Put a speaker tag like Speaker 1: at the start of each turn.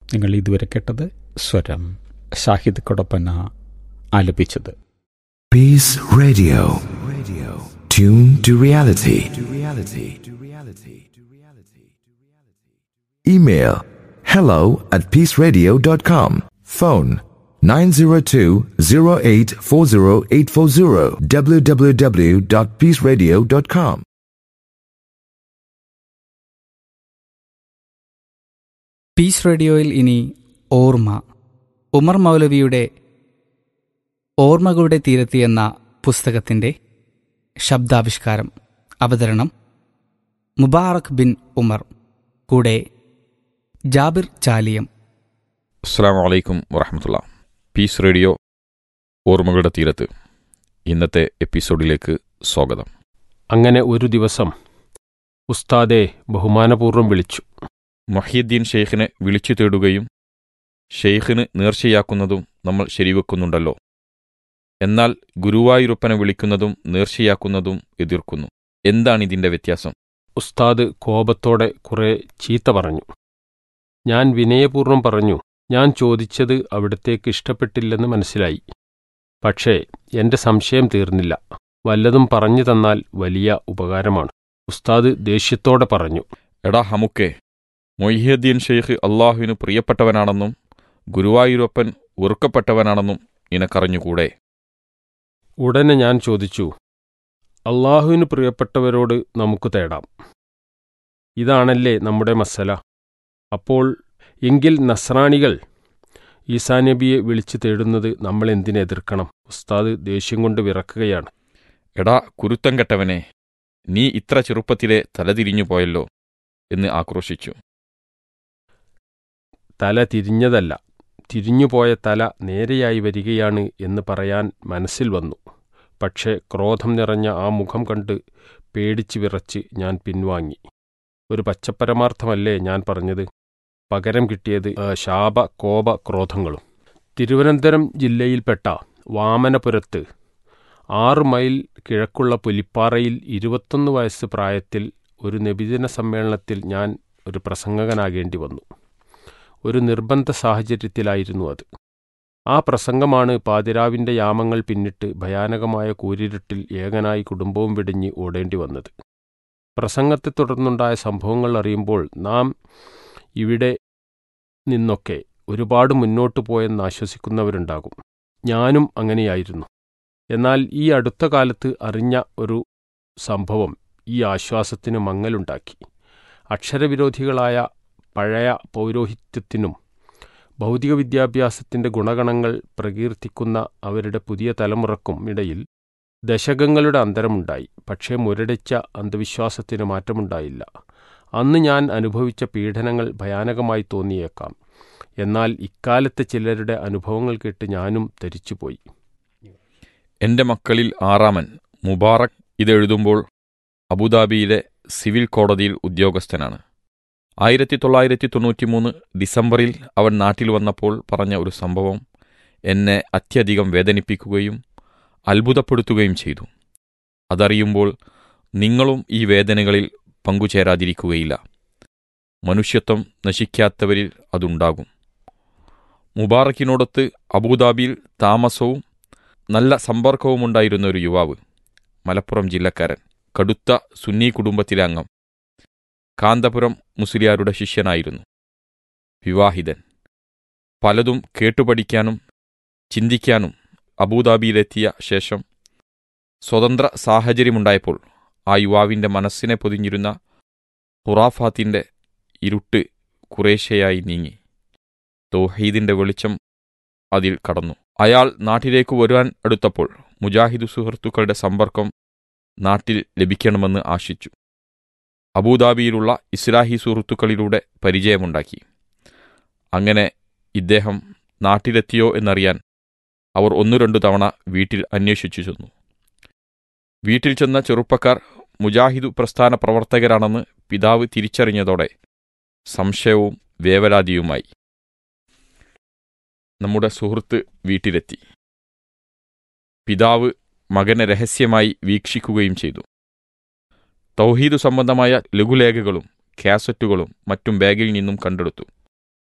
Speaker 1: നിങ്ങൾ ഇതുവരെ കേട്ടത് സ്വരം ഷാഹിദ് കൊടപ്പന ആലപിച്ചത്
Speaker 2: Peace Radio. Radio. Tune to reality. To reality. To reality. To reality. Email hello at peaceradio.com. Phone 902-0840840 www.peaceradio.com.
Speaker 3: Peace റേഡിയോയിൽ ഇനി ഓർമ്മ ഉമർ മൗലവിയുടെ ഓർമ്മകളുടെ തീരത്ത് എന്ന പുസ്തകത്തിൻ്റെ ശബ്ദാവിഷ്കാരം അവതരണം മുബാറക് ബിൻ ഉമർ കൂടെ ജാബിർ ചാലിയം
Speaker 4: അസ്സാം വലൈക്കും വറഹമത്തുള്ള പീസ് റേഡിയോ ഓർമ്മകളുടെ തീരത്ത് ഇന്നത്തെ എപ്പിസോഡിലേക്ക് സ്വാഗതം
Speaker 5: അങ്ങനെ ഒരു ദിവസം ഉസ്താദെ ബഹുമാനപൂർവ്വം വിളിച്ചു
Speaker 4: മൊഹീദ്ദീൻ ഷെയ്ഖിനെ വിളിച്ചു തേടുകയും ഷെയ്ഖിന് നേർച്ചയാക്കുന്നതും നമ്മൾ ശരിവെക്കുന്നുണ്ടല്ലോ എന്നാൽ ഗുരുവായൂരപ്പനെ വിളിക്കുന്നതും നേർച്ചയാക്കുന്നതും എതിർക്കുന്നു എന്താണിതിന്റെ വ്യത്യാസം
Speaker 5: ഉസ്താദ് കോപത്തോടെ കുറെ ചീത്ത പറഞ്ഞു ഞാൻ വിനയപൂർവ്വം പറഞ്ഞു ഞാൻ ചോദിച്ചത് അവിടത്തേക്ക് ഇഷ്ടപ്പെട്ടില്ലെന്ന് മനസ്സിലായി പക്ഷേ എന്റെ സംശയം തീർന്നില്ല വല്ലതും പറഞ്ഞു തന്നാൽ വലിയ ഉപകാരമാണ് ഉസ്താദ് ദേഷ്യത്തോടെ പറഞ്ഞു
Speaker 4: എടാ ഹമുക്കെ മൊയ്ഹീദ്ദീൻ ഷെയ്ഖ് അള്ളാഹുവിന് പ്രിയപ്പെട്ടവനാണെന്നും ഗുരുവായൂരപ്പൻ വെറുക്കപ്പെട്ടവനാണെന്നും നിനക്കറിഞ്ഞുകൂടെ
Speaker 5: ഉടനെ ഞാൻ ചോദിച്ചു അള്ളാഹുവിന് പ്രിയപ്പെട്ടവരോട് നമുക്ക് തേടാം ഇതാണല്ലേ നമ്മുടെ മസല അപ്പോൾ എങ്കിൽ നസ്രാണികൾ ഈസാ നബിയെ വിളിച്ചു തേടുന്നത് നമ്മൾ എന്തിനെ എതിർക്കണം ഉസ്താദ് ദേഷ്യം കൊണ്ട് വിറക്കുകയാണ്
Speaker 4: എടാ കുരുത്തം കെട്ടവനെ നീ ഇത്ര ചെറുപ്പത്തിലെ തലതിരിഞ്ഞു പോയല്ലോ എന്ന് ആക്രോശിച്ചു
Speaker 5: തല തിരിഞ്ഞതല്ല തിരിഞ്ഞുപോയ തല നേരെയായി വരികയാണ് എന്ന് പറയാൻ മനസ്സിൽ വന്നു പക്ഷേ ക്രോധം നിറഞ്ഞ ആ മുഖം കണ്ട് പേടിച്ച് വിറച്ച് ഞാൻ പിൻവാങ്ങി ഒരു പച്ചപ്പരമാർത്ഥമല്ലേ ഞാൻ പറഞ്ഞത് പകരം കിട്ടിയത് ആ, ശാപ കോപ ക്രോധങ്ങളും തിരുവനന്തപുരം ജില്ലയിൽപ്പെട്ട വാമനപുരത്ത് ആറ് മൈൽ കിഴക്കുള്ള പുലിപ്പാറയിൽ ഇരുപത്തൊന്ന് വയസ്സ് പ്രായത്തിൽ ഒരു നബിദിന സമ്മേളനത്തിൽ ഞാൻ ഒരു പ്രസംഗകനാകേണ്ടി വന്നു ഒരു നിർബന്ധ സാഹചര്യത്തിലായിരുന്നു അത് ആ പ്രസംഗമാണ് പാതിരാവിന്റെ യാമങ്ങൾ പിന്നിട്ട് ഭയാനകമായ കൂരിരുട്ടിൽ ഏകനായി കുടുംബവും വെടിഞ്ഞ് ഓടേണ്ടി വന്നത് പ്രസംഗത്തെ തുടർന്നുണ്ടായ സംഭവങ്ങൾ അറിയുമ്പോൾ നാം ഇവിടെ നിന്നൊക്കെ ഒരുപാട് മുന്നോട്ടു പോയെന്ന് ആശ്വസിക്കുന്നവരുണ്ടാകും ഞാനും അങ്ങനെയായിരുന്നു എന്നാൽ ഈ അടുത്ത കാലത്ത് അറിഞ്ഞ ഒരു സംഭവം ഈ ആശ്വാസത്തിന് മങ്ങലുണ്ടാക്കി അക്ഷരവിരോധികളായ പഴയ പൗരോഹിത്യത്തിനും ഭൗതിക വിദ്യാഭ്യാസത്തിന്റെ ഗുണഗണങ്ങൾ പ്രകീർത്തിക്കുന്ന അവരുടെ പുതിയ തലമുറക്കും ഇടയിൽ ദശകങ്ങളുടെ അന്തരമുണ്ടായി പക്ഷേ മുരടിച്ച അന്ധവിശ്വാസത്തിന് മാറ്റമുണ്ടായില്ല അന്ന് ഞാൻ അനുഭവിച്ച പീഡനങ്ങൾ ഭയാനകമായി തോന്നിയേക്കാം എന്നാൽ ഇക്കാലത്തെ ചിലരുടെ അനുഭവങ്ങൾ കേട്ട് ഞാനും ധരിച്ചുപോയി
Speaker 4: എന്റെ മക്കളിൽ ആറാമൻ മുബാറക് ഇതെഴുതുമ്പോൾ അബുദാബിയിലെ സിവിൽ കോടതിയിൽ ഉദ്യോഗസ്ഥനാണ് ആയിരത്തി തൊള്ളായിരത്തി തൊണ്ണൂറ്റിമൂന്ന് ഡിസംബറിൽ അവൻ നാട്ടിൽ വന്നപ്പോൾ പറഞ്ഞ ഒരു സംഭവം എന്നെ അത്യധികം വേദനിപ്പിക്കുകയും അത്ഭുതപ്പെടുത്തുകയും ചെയ്തു അതറിയുമ്പോൾ നിങ്ങളും ഈ വേദനകളിൽ പങ്കുചേരാതിരിക്കുകയില്ല മനുഷ്യത്വം നശിക്കാത്തവരിൽ അതുണ്ടാകും മുബാറക്കിനോടൊത്ത് അബുദാബിയിൽ താമസവും നല്ല സമ്പർക്കവുമുണ്ടായിരുന്ന ഒരു യുവാവ് മലപ്പുറം ജില്ലക്കാരൻ കടുത്ത സുന്നി കുടുംബത്തിലെ അംഗം കാന്തപുരം മുസ്ലിയാരുടെ ശിഷ്യനായിരുന്നു വിവാഹിതൻ പലതും കേട്ടുപഠിക്കാനും ചിന്തിക്കാനും അബുദാബിയിലെത്തിയ ശേഷം സ്വതന്ത്ര സാഹചര്യമുണ്ടായപ്പോൾ ആ യുവാവിന്റെ മനസ്സിനെ പൊതിഞ്ഞിരുന്ന ഖുറാഫാത്തിന്റെ ഇരുട്ട് കുറേശ്ശയായി നീങ്ങി തൗഹീദിന്റെ വെളിച്ചം അതിൽ കടന്നു അയാൾ നാട്ടിലേക്ക് വരുവാൻ അടുത്തപ്പോൾ മുജാഹിദ് സുഹൃത്തുക്കളുടെ സമ്പർക്കം നാട്ടിൽ ലഭിക്കണമെന്ന് ആശിച്ചു അബൂദാബിയിലുള്ള ഇസ്ലാഹി സുഹൃത്തുക്കളിലൂടെ പരിചയമുണ്ടാക്കി അങ്ങനെ ഇദ്ദേഹം നാട്ടിലെത്തിയോ എന്നറിയാൻ അവർ ഒന്നു രണ്ടു തവണ വീട്ടിൽ അന്വേഷിച്ചു ചെന്നു വീട്ടിൽ ചെന്ന ചെറുപ്പക്കാർ മുജാഹിദു പ്രസ്ഥാന പ്രവർത്തകരാണെന്ന് പിതാവ് തിരിച്ചറിഞ്ഞതോടെ സംശയവും വേവലാതിയുമായി നമ്മുടെ സുഹൃത്ത് വീട്ടിലെത്തി പിതാവ് മകനെ രഹസ്യമായി വീക്ഷിക്കുകയും ചെയ്തു തൗഹീദു സംബന്ധമായ ലഘുലേഖകളും കാസറ്റുകളും മറ്റും ബാഗിൽ നിന്നും കണ്ടെടുത്തു